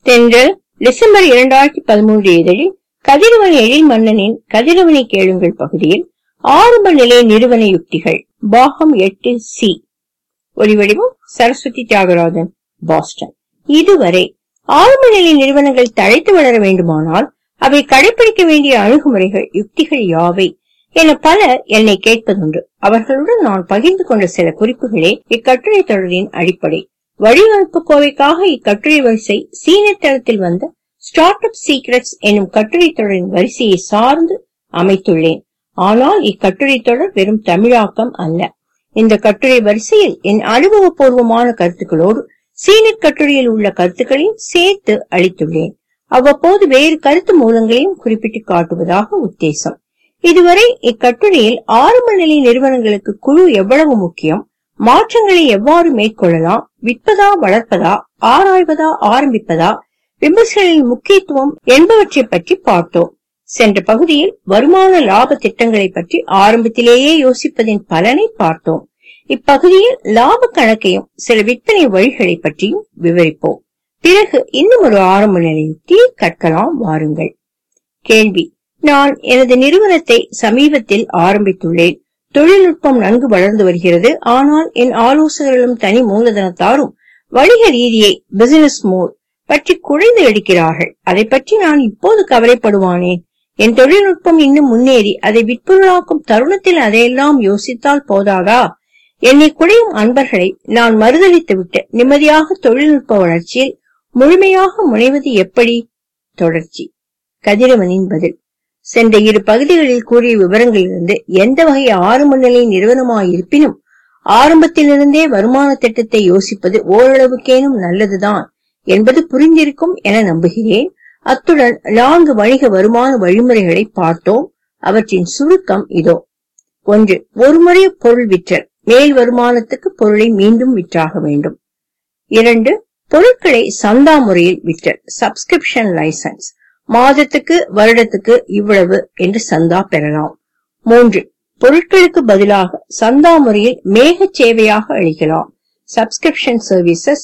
என்ற டிசம்பர் இரண்டாயிரத்தி பதிமூன்று இதழில் கதிரவன் எழில் மன்னனின் கதிரவனை கேளுங்கள் பகுதியில் ஆரம்ப நிலை நிறுவன யுக்திகள் பாகம் எட்டு சி ஒளிவடிவம் சரஸ்வதி தியாகராஜன் பாஸ்டன் இதுவரை ஆரம்ப நிலை நிறுவனங்கள் தழைத்து வளர வேண்டுமானால் அவை கடைபிடிக்க வேண்டிய அணுகுமுறைகள் யுக்திகள் யாவை என பலர் என்னை கேட்பதுண்டு அவர்களுடன் நான் பகிர்ந்து கொண்ட சில குறிப்புகளே இக்கட்டுரை தொடரின் அடிப்படை வடிவமைப்பு கோவைக்காக இக்கட்டுரை வரிசை சீன தளத்தில் வந்த ஸ்டார்ட் அப் சீக்ரெட்ஸ் எனும் கட்டுரை தொடரின் வரிசையை சார்ந்து அமைத்துள்ளேன் ஆனால் இக்கட்டுரை தொடர் வெறும் தமிழாக்கம் அல்ல இந்த கட்டுரை வரிசையில் என் அனுபவபூர்வமான கருத்துக்களோடு சீன கட்டுரையில் உள்ள கருத்துக்களையும் சேர்த்து அளித்துள்ளேன் அவ்வப்போது வேறு கருத்து மூலங்களையும் குறிப்பிட்டு காட்டுவதாக உத்தேசம் இதுவரை இக்கட்டுரையில் ஆரம்ப நிலை நிறுவனங்களுக்கு குழு எவ்வளவு முக்கியம் மாற்றங்களை எவ்வாறு மேற்கொள்ளலாம் விற்பதா வளர்ப்பதா ஆராய்வதா ஆரம்பிப்பதா விமர்சனின் முக்கியத்துவம் என்பவற்றை பற்றி பார்த்தோம் சென்ற பகுதியில் வருமான லாப திட்டங்களை பற்றி ஆரம்பத்திலேயே யோசிப்பதின் பலனை பார்த்தோம் இப்பகுதியில் லாப கணக்கையும் சில விற்பனை வழிகளை பற்றியும் விவரிப்போம் பிறகு இன்னும் ஒரு ஆரம்ப நிலை யுக்தியை கற்கலாம் வாருங்கள் கேள்வி நான் எனது நிறுவனத்தை சமீபத்தில் ஆரம்பித்துள்ளேன் தொழில்நுட்பம் நன்கு வளர்ந்து வருகிறது ஆனால் என் ஆலோசகர்களும் தனி மூலதனத்தாரும் வணிக ரீதியை பிசினஸ் மோட் பற்றி குறைந்து எடுக்கிறார்கள் அதை பற்றி நான் இப்போது கவலைப்படுவானேன் என் தொழில்நுட்பம் இன்னும் முன்னேறி அதை விற்பொருளாக்கும் தருணத்தில் அதையெல்லாம் யோசித்தால் போதாதா என்னை குறையும் அன்பர்களை நான் மறுதளித்துவிட்டு நிம்மதியாக தொழில்நுட்ப வளர்ச்சியில் முழுமையாக முனைவது எப்படி தொடர்ச்சி கதிரவனின் பதில் சென்ற இரு பகுதிகளில் கூறிய விவரங்களிலிருந்து எந்த வகை ஆரம்ப நிலை நிறுவனமாயிருப்பினும் ஆரம்பத்திலிருந்தே வருமான திட்டத்தை யோசிப்பது ஓரளவுக்கேனும் நல்லதுதான் என்பது புரிந்திருக்கும் என நம்புகிறேன் அத்துடன் நான்கு வணிக வருமான வழிமுறைகளை பார்த்தோம் அவற்றின் சுருக்கம் இதோ ஒன்று ஒருமுறை பொருள் விற்றல் மேல் வருமானத்துக்கு பொருளை மீண்டும் விற்றாக வேண்டும் இரண்டு பொருட்களை சந்தா முறையில் விற்றல் சப்ஸ்கிரிப்ஷன் லைசன்ஸ் மாதத்துக்கு வருடத்துக்கு இவ்வளவு என்று சந்தா பெறலாம் மூன்று பொருட்களுக்கு பதிலாக சந்தா முறையில் மேக சேவையாக அளிக்கலாம் சப்ஸ்கிரிப்ஷன் சர்வீசஸ்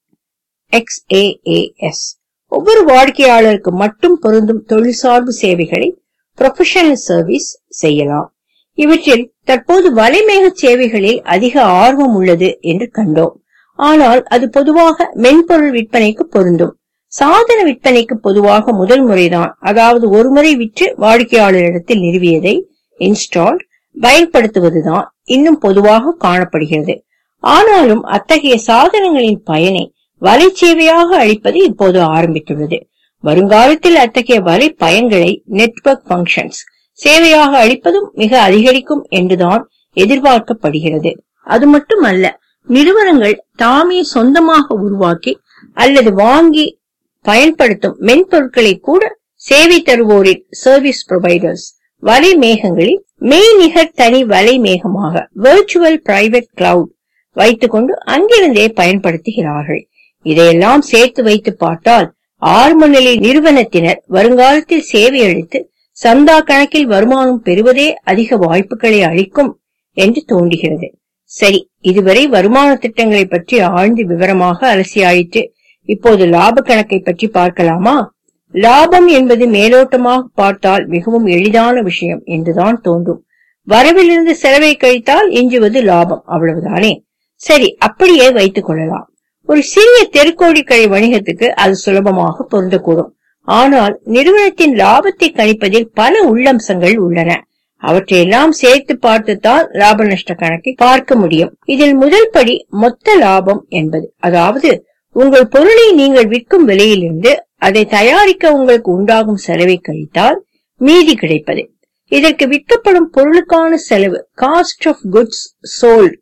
எக்ஸ்ஏஏஎஸ் ஒவ்வொரு வாடிக்கையாளருக்கு மட்டும் பொருந்தும் தொழில் சார்பு சேவைகளை ப்ரொஃபஷனல் சர்வீஸ் செய்யலாம் இவற்றில் தற்போது வலைமேக சேவைகளில் அதிக ஆர்வம் உள்ளது என்று கண்டோம் ஆனால் அது பொதுவாக மென்பொருள் விற்பனைக்கு பொருந்தும் சாதன விற்பனைக்கு பொதுவாக முதல் முறைதான் அதாவது ஒரு முறை விற்று வாடிக்கையாளரிடத்தில் நிறுவியதை இன்ஸ்டால் பயன்படுத்துவதுதான் இன்னும் பொதுவாக காணப்படுகிறது ஆனாலும் அத்தகைய சாதனங்களின் பயனை வலை சேவையாக அளிப்பது இப்போது ஆரம்பித்துள்ளது வருங்காலத்தில் அத்தகைய வலை பயன்களை நெட்வொர்க் பங்கன்ஸ் சேவையாக அளிப்பதும் மிக அதிகரிக்கும் என்றுதான் எதிர்பார்க்கப்படுகிறது அது மட்டுமல்ல நிறுவனங்கள் தாமே சொந்தமாக உருவாக்கி அல்லது வாங்கி பயன்படுத்தும் மென்பொருட்களை கூட சேவை தருவோரின் சர்வீஸ் ப்ரொவைடர்ஸ் வலை மேகங்களில் மெய்நிகர் தனி வலை மேகமாக வெர்ச்சுவல் பிரைவேட் கிளவுட் வைத்துக்கொண்டு அங்கிருந்தே பயன்படுத்துகிறார்கள் இதையெல்லாம் சேர்த்து வைத்து பார்த்தால் ஆரம்ப நிலை நிறுவனத்தினர் வருங்காலத்தில் சேவை அளித்து சந்தா கணக்கில் வருமானம் பெறுவதே அதிக வாய்ப்புகளை அளிக்கும் என்று தோன்றுகிறது சரி இதுவரை வருமான திட்டங்களை பற்றி ஆழ்ந்து விவரமாக அலசியாயிற்று இப்போது லாப கணக்கை பற்றி பார்க்கலாமா லாபம் என்பது மேலோட்டமாக பார்த்தால் மிகவும் எளிதான விஷயம் என்றுதான் தோன்றும் வரவிலிருந்து செலவை கழித்தால் எஞ்சுவது லாபம் அவ்வளவுதானே சரி அப்படியே வைத்துக் கொள்ளலாம் ஒரு சிறிய தெருக்கோடி கடை வணிகத்துக்கு அது சுலபமாக பொருந்தக்கூடும் ஆனால் நிறுவனத்தின் லாபத்தை கணிப்பதில் பல உள்ளம்சங்கள் உள்ளன அவற்றையெல்லாம் சேர்த்து பார்த்துத்தான் லாப நஷ்ட கணக்கை பார்க்க முடியும் இதில் முதல் படி மொத்த லாபம் என்பது அதாவது உங்கள் பொருளை நீங்கள் விற்கும் விலையிலிருந்து அதை தயாரிக்க உங்களுக்கு உண்டாகும் செலவை கழித்தால் மீதி கிடைப்பது இதற்கு விற்கப்படும் பொருளுக்கான செலவு cost of goods sold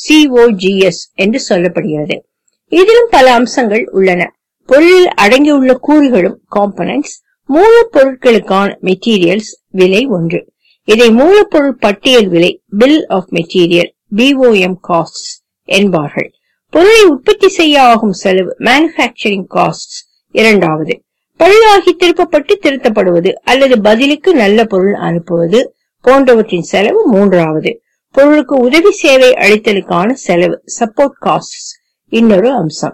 COGS என்று சொல்லப்படுகிறது இதிலும் பல அம்சங்கள் உள்ளன பொருளில் அடங்கியுள்ள கூறுகளும் காம்பனன்ட்ஸ் மூலப்பொருட்களுக்கான மெட்டீரியல்ஸ் விலை ஒன்று இதை மூலப்பொருள் பட்டியல் விலை bill of material BOM cost என்பார்கள் பொருளை உற்பத்தி செய்ய ஆகும் செலவு மேனுபேக்சரிங் காஸ்ட் இரண்டாவது பழுதாகி திருப்பப்பட்டு திருத்தப்படுவது அல்லது பதிலுக்கு நல்ல பொருள் அனுப்புவது போன்றவற்றின் செலவு மூன்றாவது பொருளுக்கு உதவி சேவை அளித்தலுக்கான செலவு சப்போர்ட் காஸ்ட் இன்னொரு அம்சம்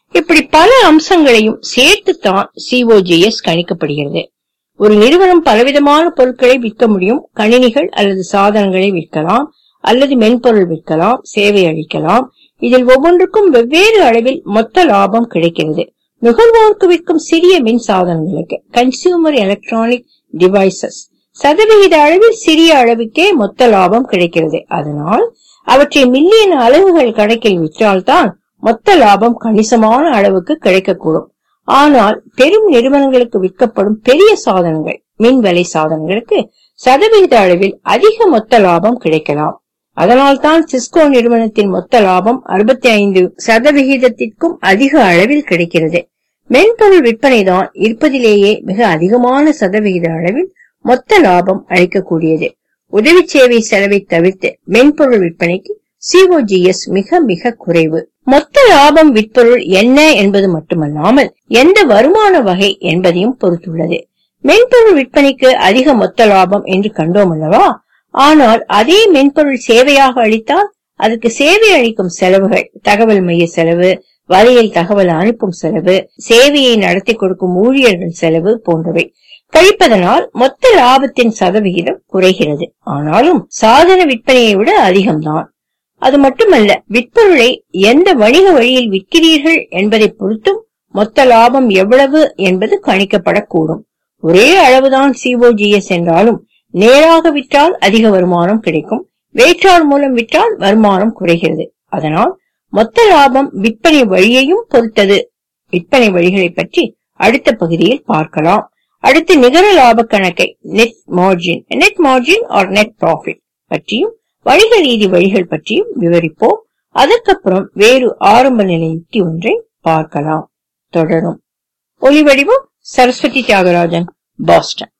இப்படி பல அம்சங்களையும் சேர்த்துத்தான் சிஓஜிஎஸ் கணிக்கப்படுகிறது ஒரு நிறுவனம் பலவிதமான பொருட்களை விற்க முடியும் கணினிகள் அல்லது சாதனங்களை விற்கலாம் அல்லது மென்பொருள் விற்கலாம் சேவை அளிக்கலாம் இதில் ஒவ்வொன்றுக்கும் வெவ்வேறு அளவில் மொத்த லாபம் கிடைக்கிறது நுகர்வோருக்கு விற்கும் சிறிய மின் சாதனங்களுக்கு கன்சியூமர் எலக்ட்ரானிக் டிவைசஸ் சதவிகித அளவில் சிறிய அளவுக்கே மொத்த லாபம் கிடைக்கிறது அதனால் அவற்றை மில்லியன் அளவுகள் கணக்கில் விற்றால்தான் மொத்த லாபம் கணிசமான அளவுக்கு கிடைக்கக்கூடும் ஆனால் பெரும் நிறுவனங்களுக்கு விற்கப்படும் பெரிய சாதனங்கள் மின்வலை சாதனங்களுக்கு சதவிகித அளவில் அதிக மொத்த லாபம் கிடைக்கலாம் அதனால்தான் சிஸ்கோ நிறுவனத்தின் மொத்த லாபம் அறுபத்தி ஐந்து சதவிகிதத்திற்கும் அதிக அளவில் கிடைக்கிறது மென்பொருள் விற்பனை தான் இருப்பதிலேயே மிக அதிகமான சதவிகித அளவில் மொத்த லாபம் அளிக்கக்கூடியது உதவி சேவை செலவை தவிர்த்து மென்பொருள் விற்பனைக்கு சிஓஜிஎஸ் மிக மிக குறைவு மொத்த லாபம் விற்பொருள் என்ன என்பது மட்டுமல்லாமல் எந்த வருமான வகை என்பதையும் பொறுத்துள்ளது மென்பொருள் விற்பனைக்கு அதிக மொத்த லாபம் என்று கண்டோம் அல்லவா ஆனால் அதே மென்பொருள் சேவையாக அளித்தால் அதுக்கு சேவை அளிக்கும் செலவுகள் தகவல் மைய செலவு வலையில் தகவல் அனுப்பும் செலவு சேவையை நடத்தி கொடுக்கும் ஊழியர்கள் செலவு போன்றவை கழிப்பதனால் மொத்த லாபத்தின் சதவிகிதம் குறைகிறது ஆனாலும் சாதன விற்பனையை விட அதிகம்தான் அது மட்டுமல்ல விற்பொருளை எந்த வணிக வழியில் விற்கிறீர்கள் என்பதை பொறுத்தும் மொத்த லாபம் எவ்வளவு என்பது கணிக்கப்படக்கூடும் ஒரே அளவுதான் சிஓஜிஎஸ் என்றாலும் நேராக விற்றால் அதிக வருமானம் கிடைக்கும் வேற்றார் மூலம் விற்றால் வருமானம் குறைகிறது அதனால் மொத்த லாபம் விற்பனை வழியையும் பொறுத்தது விற்பனை வழிகளை பற்றி அடுத்த பகுதியில் பார்க்கலாம் அடுத்து நிகர லாப கணக்கை net margin net margin or net profit பற்றியும் வணிக ரீதி வழிகள் பற்றியும் விவரிப்போம் அதற்கப்புறம் வேறு ஆரம்ப நிலை யுக்தி ஒன்றை பார்க்கலாம் தொடரும் ஒலி வடிவம் சரஸ்வதி தியாகராஜன் பாஸ்டன்